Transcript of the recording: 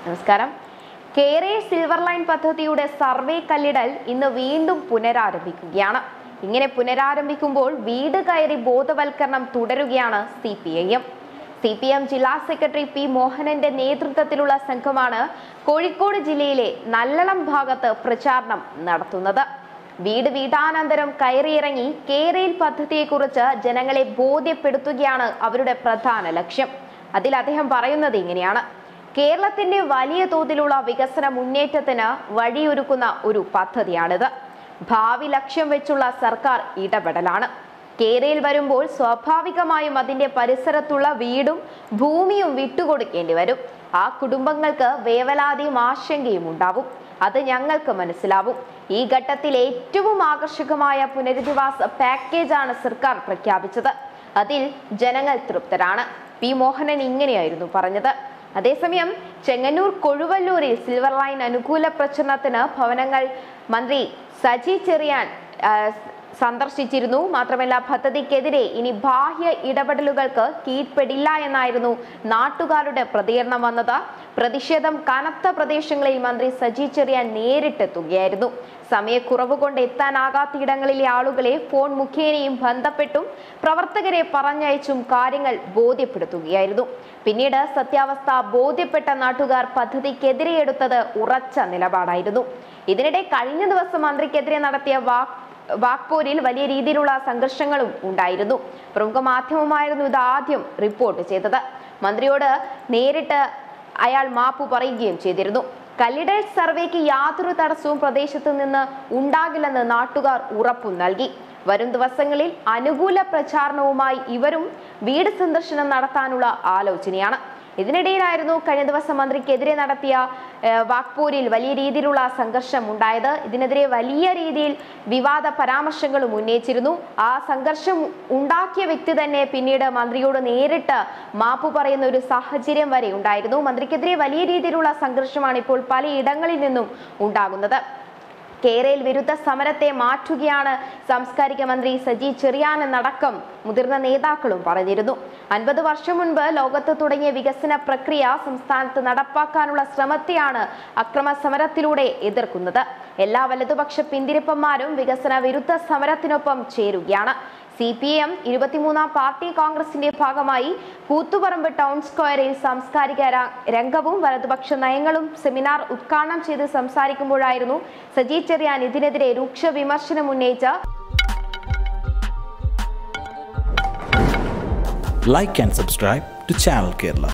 നമസ്കാരം Kerala silver line പദ്ധതിയുടെ survey കല്ലിടൽ ഇന്ന് വീണ്ടും പുനരാരംഭിക്കുകയാണ് ഇങ്ങനെ പുനരാരംഭിക്കുമ്പോൾ വീട് കയറി ബോധവൽക്കരണം തുടരുകയാണ് C P I M C P M ജില്ലാ സെക്രട്ടറി പി മോഹനന്റെ നേതൃത്വത്തിലുള്ള സംഘമാണ് കോഴിക്കോട് ജില്ലയിലെ നല്ലളം ഭാഗത്ത് പ്രചാരണം നടത്തുന്നത് വീട് വീടാനന്തരം കയറിയിറങ്ങി കേരയിൽ പദ്ധതിയെക്കുറിച്ച് ജനങ്ങളെ ബോധ്യപ്പെടുത്തുകയാണ് അവരുടെ പ്രധാന ലക്ഷ്യം അതിൽ അദ്ദേഹം പറയുന്നത് ഇങ്ങനെയാണ് കേരളത്തിന്റെ വലിയ തോതിലുള്ള വികസന മുന്നേറ്റത്തിന് വഴിയൊരുക്കുന്ന ഒരു പദ്ധതിയാണിത് ഭാവി ലക്ഷ്യം വെച്ചുള്ള സർക്കാർ ഇടപെടലാണ് കേരയിൽ വരുമ്പോൾ സ്വാഭാവികമായും അതിന്റെ പരിസരത്തുള്ള വീടും ഭൂമിയും വിട്ടുകൊടുക്കേണ്ടി വരും ആ കുടുംബങ്ങൾക്ക് വേവലാതിയും ആശങ്കയും ഉണ്ടാവും അത് ഞങ്ങൾക്ക് മനസ്സിലാവും ഈ ഘട്ടത്തിൽ ഏറ്റവും ആകർഷകമായ പുനരധിവാസ പാക്കേജാണ് സർക്കാർ പ്രഖ്യാപിച്ചത് അതിൽ ജനങ്ങൾ തൃപ്തരാണ് പി മോഹനൻ ഇങ്ങനെയായിരുന്നു പറഞ്ഞത് അതേസമയം ചെങ്ങന്നൂർ കൊഴുവല്ലൂരിൽ സിൽവർ ലൈൻ അനുകൂല പ്രചരണത്തിന് ഭവനങ്ങൾ മന്ത്രി സജി ചെറിയാൻ ആ, സന്ദർശിച്ചിരുന്നു മാത്രമല്ല പദ്ധതിക്കെതിരെ ഇനി ബാഹ്യ ഇടപെടലുകൾക്ക് കീഴ്പ്പെടില്ല എന്നായിരുന്നു നാട്ടുകാരുടെ പ്രതികരണം വന്നത് പ്രതിഷേധം കനത്ത പ്രദേശങ്ങളിൽ മന്ത്രി സജി ചെറിയാൻ നേരിട്ടെത്തുകയായിരുന്നു സമയക്കുറവ് കൊണ്ട് എത്താനാകാത്ത ഇടങ്ങളിലെ ആളുകളെ ഫോൺ മുഖേനയും ബന്ധപ്പെട്ടും പ്രവർത്തകരെ പറഞ്ഞയച്ചും കാര്യങ്ങൾ ബോധ്യപ്പെടുത്തുകയായിരുന്നു പിന്നീട് സത്യാവസ്ഥ ബോധ്യപ്പെട്ട നാട്ടുകാർ പദ്ധതിക്കെതിരെ എടുത്തത് ഉറച്ച നിലപാടായിരുന്നു ഇതിനിടെ കഴിഞ്ഞ ദിവസം മന്ത്രിക്കെതിരെ നടത്തിയ വാക് വാക്പോരിൽ വലിയ രീതിയിലുള്ള സംഘർഷങ്ങളും ഉണ്ടായിരുന്നു പ്രമുഖ മാധ്യമമായിരുന്നു ഇത് ആദ്യം റിപ്പോർട്ട് ചെയ്തത് മന്ത്രിയോട് നേരിട്ട് അയാൾ മാപ്പ് പറയുകയും ചെയ്തിരുന്നു കല്ലിടൽ സർവേക്ക് യാതൊരു തടസ്സവും പ്രദേശത്ത് നിന്ന് ഉണ്ടാകില്ലെന്ന് നാട്ടുകാർ ഉറപ്പും നൽകി വരും ദിവസങ്ങളിൽ അനുകൂല പ്രചാരണവുമായി ഇവരും വീട് സന്ദർശനം നടത്താനുള്ള ആലോചനയാണ് ഇതിനിടയിലായിരുന്നു കഴിഞ്ഞ ദിവസം മന്ത്രിക്കെതിരെ നടത്തിയ ഏഹ്, വാക്പോരിൽ വലിയ രീതിയിലുള്ള സംഘർഷം ഉണ്ടായത് ഇതിനെതിരെ വലിയ രീതിയിൽ വിവാദ പരാമർശങ്ങളും ഉന്നയിച്ചിരുന്നു ആ സംഘർഷം ഉണ്ടാക്കിയ വ്യക്തി തന്നെ പിന്നീട് മന്ത്രിയോട് നേരിട്ട് മാപ്പ് പറയുന്ന ഒരു സാഹചര്യം വരെ ഉണ്ടായിരുന്നു മന്ത്രിക്കെതിരെ വലിയ രീതിയിലുള്ള സംഘർഷമാണ് ഇപ്പോൾ പലയിടങ്ങളിൽ നിന്നും ഉണ്ടാകുന്നത് കേരയിൽ വിരുദ്ധ സമരത്തെ മാറ്റുകയാണ് സാംസ്കാരിക മന്ത്രി സജി ചെറിയാൻ എന്നടക്കം മുതിർന്ന നേതാക്കളും പറഞ്ഞിരുന്നു അൻപത് വർഷം മുൻപ് ലോകത്ത് തുടങ്ങിയ വികസന പ്രക്രിയ സംസ്ഥാനത്ത് നടപ്പാക്കാനുള്ള ശ്രമത്തെയാണ് അക്രമ സമരത്തിലൂടെ എതിർക്കുന്നത് എല്ലാ വലതുപക്ഷ പിന്തിരിപ്പന്മാരും വികസന വിരുദ്ധ സമരത്തിനൊപ്പം ചേരുകയാണ് സി പി എം ഇരുപത്തിമൂന്നാം പാർട്ടി കോൺഗ്രസിന്റെ ഭാഗമായി കൂത്തുപറമ്പ് ടൗൺ സ്ക്വയറിൽ സാംസ്കാരിക ര- രംഗവും വലതുപക്ഷ നയങ്ങളും സെമിനാർ ഉദ്ഘാടനം ചെയ്ത് സംസാരിക്കുമ്പോഴായിരുന്നു സജി ചെറിയാൻ ഇതിനെതിരെ രൂക്ഷ വിമർശനം ഉന്നയിച്ച് like and subscribe to Channel Kerala.